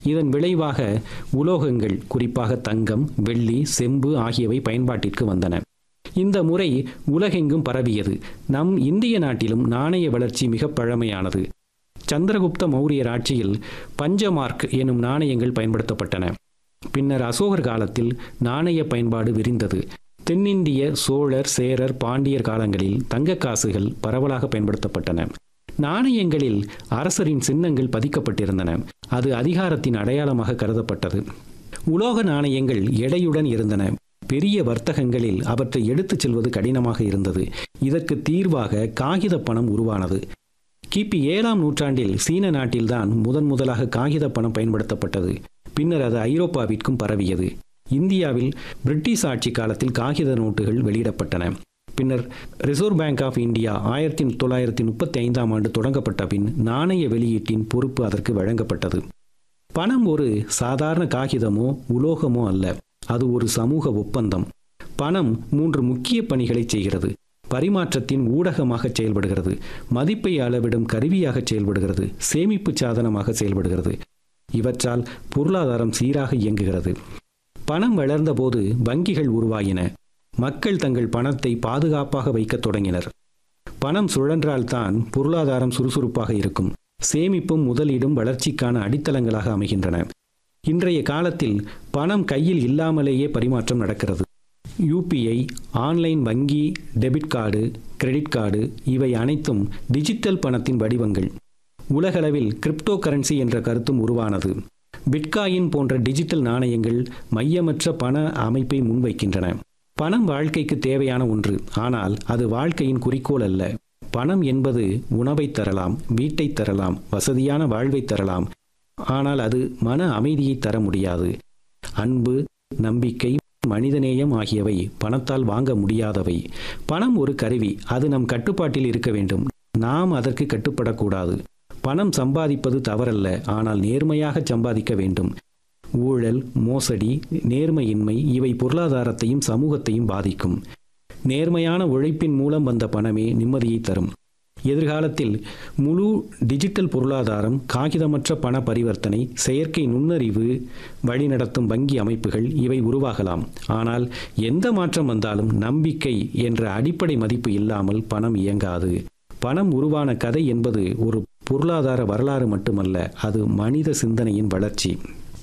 இதன் விளைவாக உலோகங்கள் குறிப்பாக தங்கம் வெள்ளி செம்பு ஆகியவை பயன்பாட்டிற்கு வந்தன இந்த முறை உலகெங்கும் பரவியது நம் இந்திய நாட்டிலும் நாணய வளர்ச்சி மிக பழமையானது சந்திரகுப்த மௌரியர் ஆட்சியில் பஞ்சமார்க் எனும் நாணயங்கள் பயன்படுத்தப்பட்டன பின்னர் அசோகர் காலத்தில் நாணய பயன்பாடு விரிந்தது தென்னிந்திய சோழர் சேரர் பாண்டியர் காலங்களில் தங்க காசுகள் பரவலாக பயன்படுத்தப்பட்டன நாணயங்களில் அரசரின் சின்னங்கள் பதிக்கப்பட்டிருந்தன அது அதிகாரத்தின் அடையாளமாக கருதப்பட்டது உலோக நாணயங்கள் எடையுடன் இருந்தன பெரிய வர்த்தகங்களில் அவற்றை எடுத்துச் செல்வது கடினமாக இருந்தது இதற்கு தீர்வாக காகித பணம் உருவானது கிபி ஏழாம் நூற்றாண்டில் சீன நாட்டில்தான் முதன் முதலாக காகித பணம் பயன்படுத்தப்பட்டது பின்னர் அது ஐரோப்பாவிற்கும் பரவியது இந்தியாவில் பிரிட்டிஷ் ஆட்சி காலத்தில் காகித நோட்டுகள் வெளியிடப்பட்டன பின்னர் ரிசர்வ் பேங்க் ஆஃப் இந்தியா ஆயிரத்தி தொள்ளாயிரத்தி முப்பத்தி ஐந்தாம் ஆண்டு தொடங்கப்பட்ட பின் நாணய வெளியீட்டின் பொறுப்பு அதற்கு வழங்கப்பட்டது பணம் ஒரு சாதாரண காகிதமோ உலோகமோ அல்ல அது ஒரு சமூக ஒப்பந்தம் பணம் மூன்று முக்கிய பணிகளை செய்கிறது பரிமாற்றத்தின் ஊடகமாக செயல்படுகிறது மதிப்பை அளவிடும் கருவியாக செயல்படுகிறது சேமிப்பு சாதனமாக செயல்படுகிறது இவற்றால் பொருளாதாரம் சீராக இயங்குகிறது பணம் வளர்ந்தபோது வங்கிகள் உருவாயின மக்கள் தங்கள் பணத்தை பாதுகாப்பாக வைக்கத் தொடங்கினர் பணம் சுழன்றால்தான் பொருளாதாரம் சுறுசுறுப்பாக இருக்கும் சேமிப்பும் முதலீடும் வளர்ச்சிக்கான அடித்தளங்களாக அமைகின்றன இன்றைய காலத்தில் பணம் கையில் இல்லாமலேயே பரிமாற்றம் நடக்கிறது யூபிஐ ஆன்லைன் வங்கி டெபிட் கார்டு கிரெடிட் கார்டு இவை அனைத்தும் டிஜிட்டல் பணத்தின் வடிவங்கள் உலகளவில் கிரிப்டோ கரன்சி என்ற கருத்தும் உருவானது பிட்காயின் போன்ற டிஜிட்டல் நாணயங்கள் மையமற்ற பண அமைப்பை முன்வைக்கின்றன பணம் வாழ்க்கைக்கு தேவையான ஒன்று ஆனால் அது வாழ்க்கையின் குறிக்கோள் அல்ல பணம் என்பது உணவை தரலாம் வீட்டை தரலாம் வசதியான வாழ்வை தரலாம் ஆனால் அது மன அமைதியை தர முடியாது அன்பு நம்பிக்கை மனிதநேயம் ஆகியவை பணத்தால் வாங்க முடியாதவை பணம் ஒரு கருவி அது நம் கட்டுப்பாட்டில் இருக்க வேண்டும் நாம் அதற்கு கட்டுப்படக்கூடாது பணம் சம்பாதிப்பது தவறல்ல ஆனால் நேர்மையாக சம்பாதிக்க வேண்டும் ஊழல் மோசடி நேர்மையின்மை இவை பொருளாதாரத்தையும் சமூகத்தையும் பாதிக்கும் நேர்மையான உழைப்பின் மூலம் வந்த பணமே நிம்மதியை தரும் எதிர்காலத்தில் முழு டிஜிட்டல் பொருளாதாரம் காகிதமற்ற பண பரிவர்த்தனை செயற்கை நுண்ணறிவு வழிநடத்தும் வங்கி அமைப்புகள் இவை உருவாகலாம் ஆனால் எந்த மாற்றம் வந்தாலும் நம்பிக்கை என்ற அடிப்படை மதிப்பு இல்லாமல் பணம் இயங்காது பணம் உருவான கதை என்பது ஒரு பொருளாதார வரலாறு மட்டுமல்ல அது மனித சிந்தனையின் வளர்ச்சி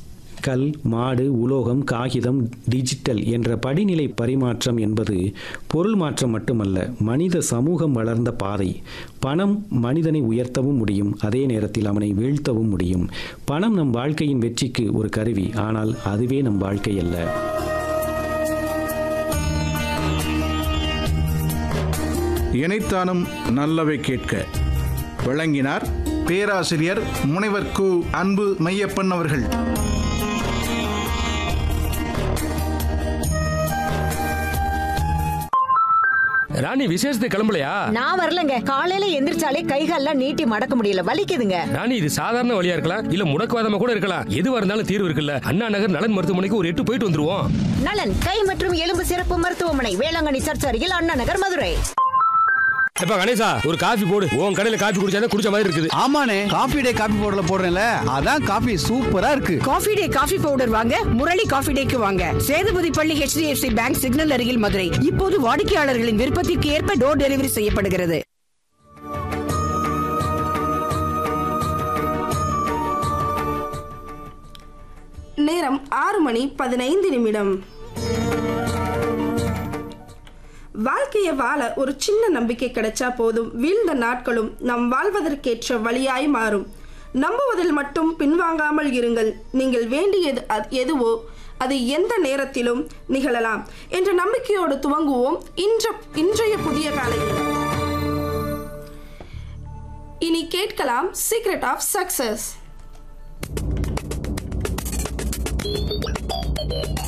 கல் மாடு உலோகம் காகிதம் டிஜிட்டல் என்ற படிநிலை பரிமாற்றம் என்பது பொருள் மாற்றம் மட்டுமல்ல மனித சமூகம் வளர்ந்த பாதை பணம் மனிதனை உயர்த்தவும் முடியும் அதே நேரத்தில் அவனை வீழ்த்தவும் முடியும் பணம் நம் வாழ்க்கையின் வெற்றிக்கு ஒரு கருவி ஆனால் அதுவே நம் வாழ்க்கை அல்ல இணைத்தானும் நல்லவை கேட்க வழங்கினார் பேராசிரியர் முனைவர் கு அன்பு மையப்பன் அவர்கள் ராணி விசேஷத்துக்கு கிளம்பலையா நான் வரலங்க காலையில எந்திரிச்சாலே கைகால்லாம் நீட்டி மடக்க முடியல வலிக்குதுங்க ராணி இது சாதாரண வழியா இருக்கலாம் இல்ல முடக்குவாதமா கூட இருக்கலாம் எதுவா இருந்தாலும் தீர்வு இருக்குல்ல அண்ணா நகர் நலன் மருத்துவமனைக்கு ஒரு எட்டு போயிட்டு வந்துருவோம் நலன் கை மற்றும் எலும்பு சிறப்பு மருத்துவமனை வேளாங்கண்ணி சர்ச் அருகில் அண்ணா நகர் மதுரை எப்ப கணேசா ஒரு காஃபி போடு உன் கடையில காஃபி குடிச்சாதான் குடிச்ச மாதிரி இருக்குது ஆமாண்ணே காபி டே காபி பவுடர்ல போடுறேன்ல அதான் காபி சூப்பரா இருக்கு காஃபி டே காஃபி பவுடர் வாங்க முரளி காஃபி டேக்கு வாங்க சேதுபதி பள்ளி HDFC பேங்க் சிக்னல் அருகில் மதுரை இப்போது வாடிக்கையாளர்களின் விருப்பத்திற்கு ஏற்ப டோர் டெலிவரி செய்யப்படுகிறது நேரம் ஆறு மணி பதினைந்து நிமிடம் வாழ்க்கையை வாழ ஒரு சின்ன நம்பிக்கை கிடைச்சா போதும் வீழ்ந்த நாட்களும் நம் வாழ்வதற்கேற்ற வழியாய் மாறும் நம்புவதில் மட்டும் பின்வாங்காமல் இருங்கள் நீங்கள் வேண்டியது அ- எதுவோ அது எந்த நேரத்திலும் நிகழலாம் என்ற நம்பிக்கையோடு துவங்குவோம் இன்ற இன்றைய புதிய காலையில் இனி கேட்கலாம் சீக்ரெட் ஆஃப் சக்சஸ்